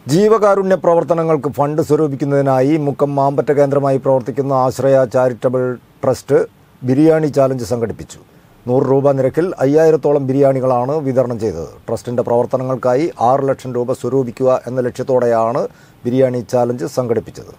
ജീവകാരുണ്യ പ്രവർത്തനങ്ങൾക്ക് ഫണ്ട് സ്വരൂപിക്കുന്നതിനായി മുക്കം മാമ്പറ്റ കേന്ദ്രമായി പ്രവർത്തിക്കുന്ന Ashraya charitable trust biryani challenge സംഘടിപ്പിച്ചു നൂറ് രൂപ നിരക്കിൽ അയ്യായിരത്തോളം ബിരിയാണികളാണ് വിതരണം ചെയ്തത് ട്രസ്റ്റിന്റെ പ്രവർത്തനങ്ങൾക്കായി ആറ് ലക്ഷം രൂപ സ്വരൂപിക്കുക എന്ന ലക്ഷ്യത്തോടെയാണ് ബിരിയാണി ചാലഞ്ച് സംഘടിപ്പിച്ചത്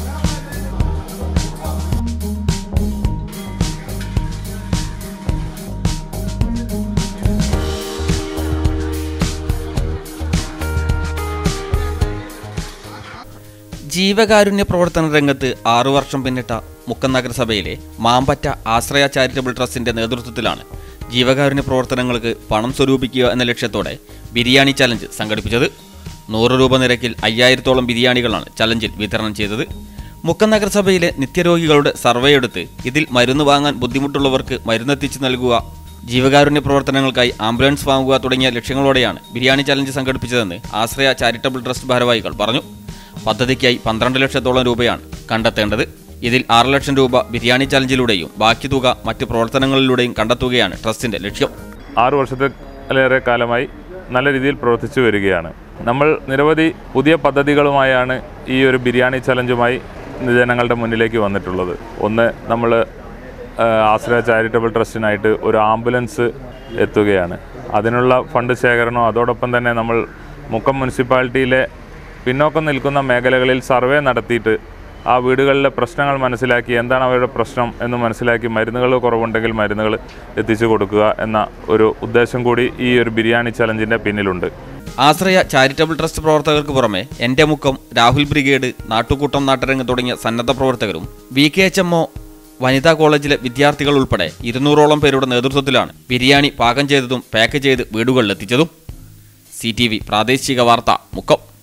ജീവകാരുണ്യ പ്രവർത്തന രംഗത്ത് ആറു വർഷം പിന്നിട്ട മുക്കം നഗരസഭയിലെ മാമ്പറ്റ ആശ്രയ ചാരിറ്റബിൾ ട്രസ്റ്റിന്റെ നേതൃത്വത്തിലാണ് ജീവകാരുണ്യ പ്രവർത്തനങ്ങൾക്ക് പണം സ്വരൂപിക്കുക എന്ന ലക്ഷ്യത്തോടെ ബിരിയാണി ചലഞ്ച് സംഘടിപ്പിച്ചത് നൂറ് രൂപ നിരക്കിൽ അയ്യായിരത്തോളം ബിരിയാണികളാണ് ചലഞ്ചിൽ വിതരണം ചെയ്തത് മുക്കം നഗരസഭയിലെ നിത്യരോഗികളുടെ സർവേ എടുത്ത് ഇതിൽ മരുന്ന് വാങ്ങാൻ ബുദ്ധിമുട്ടുള്ളവർക്ക് മരുന്നെത്തിച്ച് നൽകുക ജീവകാരുണ്യ പ്രവർത്തനങ്ങൾക്കായി ആംബുലൻസ് വാങ്ങുക തുടങ്ങിയ ലക്ഷ്യങ്ങളോടെയാണ് ബിരിയാണി ചലഞ്ച് സംഘടിപ്പിച്ചതെന്ന് ആശ്രയ ചാരിറ്റബിൾ ട്രസ്റ്റ് ഭാരവാഹികൾ പറഞ്ഞു പദ്ധതിക്കായി പന്ത്രണ്ട് ലക്ഷത്തോളം രൂപയാണ് കണ്ടെത്തേണ്ടത് ഇതിൽ ആറ് ലക്ഷം രൂപ ബിരിയാണി ചലഞ്ചിലൂടെയും ബാക്കി തുക മറ്റ് പ്രവർത്തനങ്ങളിലൂടെയും കണ്ടെത്തുകയാണ് ട്രസ്റ്റിന്റെ ലക്ഷ്യം ആറു വർഷത്തിലേറെ കാലമായി നല്ല രീതിയിൽ പ്രവർത്തിച്ചു വരികയാണ് നമ്മൾ നിരവധി പുതിയ പദ്ധതികളുമായാണ് ഈ ഒരു ബിരിയാണി ചലഞ്ചുമായി ജനങ്ങളുടെ മുന്നിലേക്ക് വന്നിട്ടുള്ളത് ഒന്ന് നമ്മൾ ആശ്രയ ചാരിറ്റബിൾ ട്രസ്റ്റിനായിട്ട് ഒരു ആംബുലൻസ് എത്തുകയാണ് അതിനുള്ള ഫണ്ട് ശേഖരണവും അതോടൊപ്പം തന്നെ നമ്മൾ മുക്കം മുനിസിപ്പാലിറ്റിയിലെ പിന്നോക്കം നിൽക്കുന്ന മേഖലകളിൽ സർവേ നടത്തിയിട്ട് ആ വീടുകളിലെ പ്രശ്നങ്ങൾ മനസ്സിലാക്കി എന്താണ് അവരുടെ പ്രശ്നം എന്ന് മനസ്സിലാക്കി മരുന്നുകൾ കുറവുണ്ടെങ്കിൽ മരുന്നുകൾ എത്തിച്ചു കൊടുക്കുക എന്ന ഒരു ഉദ്ദേശം കൂടി ഈ ഒരു ബിരിയാണി ചലഞ്ചിൻ്റെ പിന്നിലുണ്ട് ആശ്രയ ചാരിറ്റബിൾ ട്രസ്റ്റ് പ്രവർത്തകർക്ക് പുറമെ എന്റെ മുക്കം രാഹുൽ ബ്രിഗേഡ് നാട്ടുകൂട്ടം നാട്ടരങ്ങ് തുടങ്ങിയ സന്നദ്ധ പ്രവർത്തകരും V K H M O വനിതാ കോളേജിലെ വിദ്യാർത്ഥികൾ ഉൾപ്പെടെ ഇരുന്നൂറോളം പേരുടെ നേതൃത്വത്തിലാണ് ബിരിയാണി പാകം ചെയ്തതും പാക്ക് ചെയ്ത് വീടുകളിലെത്തിച്ചതും സി ടി വി പ്രാദേശിക വാർത്ത മുക്കം